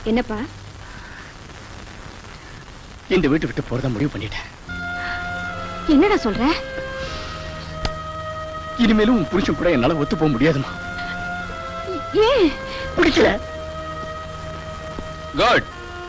என்னப்பா இந்த வீட்டு விட்டு போறதா முடிவு பண்ணிட்டேன் என்னடா சொல்ற இனிமேலும் உன் புருஷன் கூட என்னால ஒத்து போக முடியாதுமா ஏன் பிடிக்கல குட்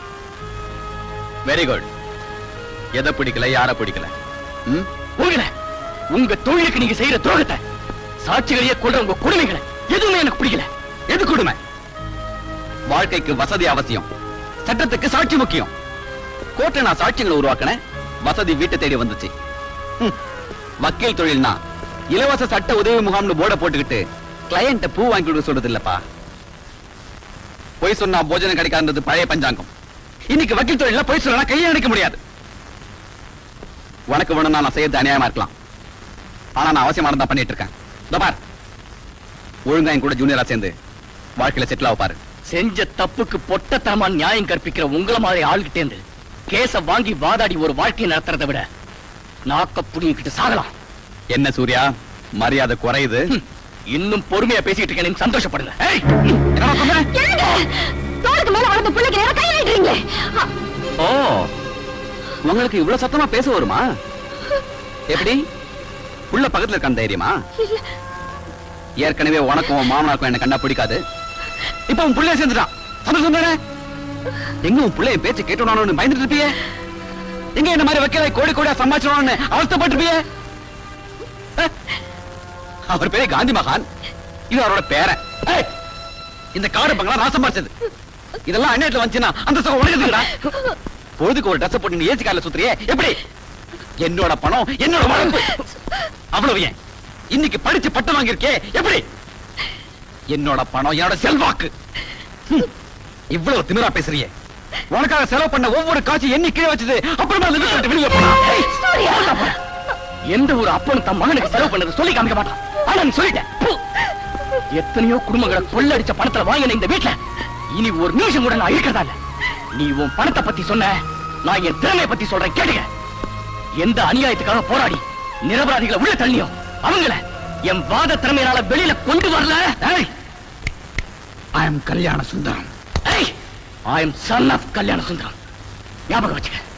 வெரி குட் எதை பிடிக்கல யார பிடிக்கல ம்? உங்களை உங்க தொழிலுக்கு நீங்க செய்யற துரோகத்தை சாட்சிகளையே கொண்ட உங்க கொடுமைகளை எதுவுமே எனக்கு பிடிக்கல எது கொடுமை வாழ்க்கைக்கு வசதி அவசியம் சட்டத்துக்கு சாட்சி முக்கியம் கோர்ட்ல நான் சாட்சிகளை உருவாக்கினேன் வசதி வீட்டை தேடி வந்துச்சு ம். வக்கீல் தொழில்னா இலவச சட்ட உதவி முகாம்னு போர்டை போட்டுக்கிட்டு கிளையண்ட பூ வாங்கி கொடுக்க சொல்றது இல்லப்பா பொய் சொன்னா போஜனம் கிடைக்காதுன்றது பழைய பஞ்சாங்கம் இன்னைக்கு வக்கீல் தொழில பொய் சொல்லலாம் கையை அடிக்க முடியாது உனக்கு வேணும்னா நான் செய்யறது அநியாயமா இருக்கலாம் ஆனா நான் அவசியமா தான் பண்ணிட்டு இருக்கேன் இதோ பார் ஒழுங்கா என் கூட ஜூனியரா சேர்ந்து வாழ்க்கையில செட்டில் ஆக பாரு செஞ்ச தப்புக்கு பொட்டத்தனமா நியாயம் கற்பிக்கிற உங்கள மாதிரி ஆள்கிட்டே இருந்து கேஸ வாங்கி வாதாடி ஒரு வாழ்க்கையை நடத்துறதை விட நாக்க புடிங்கிட்டு சாகலாம் என்ன சூர்யா மரியாதை குறையுது இன்னும் பொறுமையா பேசிட்டு இருக்கேன் சந்தோஷப்படுங்க ஏய், என்னடா சொன்ன? என்னங்க தோளுக்கு மேல வளர்ந்த பிள்ளைக்கு நேரம் கை நீட்டுறீங்க அ, ஓ உங்களுக்கு இவ்வளவு சத்தமா பேச வருமா எப்படி உள்ள பக்கத்துல இருக்கான் தைரியமா இல்ல ஏற்கனவே உனக்கும் உன் மாமனாருக்கும் என்ன கண்டா பிடிக்காது இப்ப உன் புள்ளைய சேர்ந்துட்டான் சந்தோஷம் தானே எங்க உன் பிள்ளைய பேச்சு கேட்டோன்னு பயந்துட்டு இருப்பியே எங்க என்ன மாதிரி வைக்கல கோடி கோடியா சம்பாதிச்சோன்னு அவஸ்தப்பட்டிருப்பியே அஹ். அவர் பேரு காந்தி மகான் இது அவரோட பேரன் ஏய், இந்த காடு பங்களா நான் சம்பாதிச்சது இதெல்லாம் அந்நேரத்துல வந்துச்சுன்னா அந்த சுகம் உனக்குதுடா பொழுதுக்கு ஒரு ட்ரெஸ் போட்டு நீ ஏசி கார்ல சுத்துறியே எப்படி என்னோட பணம் என்னோட வளர்ப்பு அவ்வளவு ஏன் இன்னைக்கு படிச்சு பட்டம் வாங்கியிருக்கே எப்படி என்னோட பணம் என்னோட செல்வாக்கு ஹம், இவ்வளவு திமிரா பேசுறியே உனக்காக செலவு பண்ண ஒவ்வொரு காட்சி எண்ணி கீழே வச்சது அப்புறமா அந்த வீட்டை விட்டு வெளியே போனா ஏய், போடா, போடா. எந்த ஒரு அப்பனும் தன் மகனுக்கு செலவு பண்ணது சொல்லி காமிக்க மாட்டான் ஆனா நீ சொல்லிட்டேன் பு. எத்தனையோ குடும்பங்களை கொள்ளடிச்ச பணத்துல வாங்கின இந்த வீட்டுல இனி ஒரு நிமிஷம் கூட நான் இருக்கிறதா இல்ல நீ உன் பணத்தை பத்தி சொன்ன நான் என் திறமையை பத்தி சொல்றேன் கேளுங்க எந்த அநியாயத்துக்காக போராடி நிரபராதிகளை உள்ள தள்ளியும் அவங்கள என் வாத திறமையினால வெளியில கொண்டு வரல I am Kalyana Sundaram I am son of Kalyana Sundaram ஞாபகம் வச்சுக்க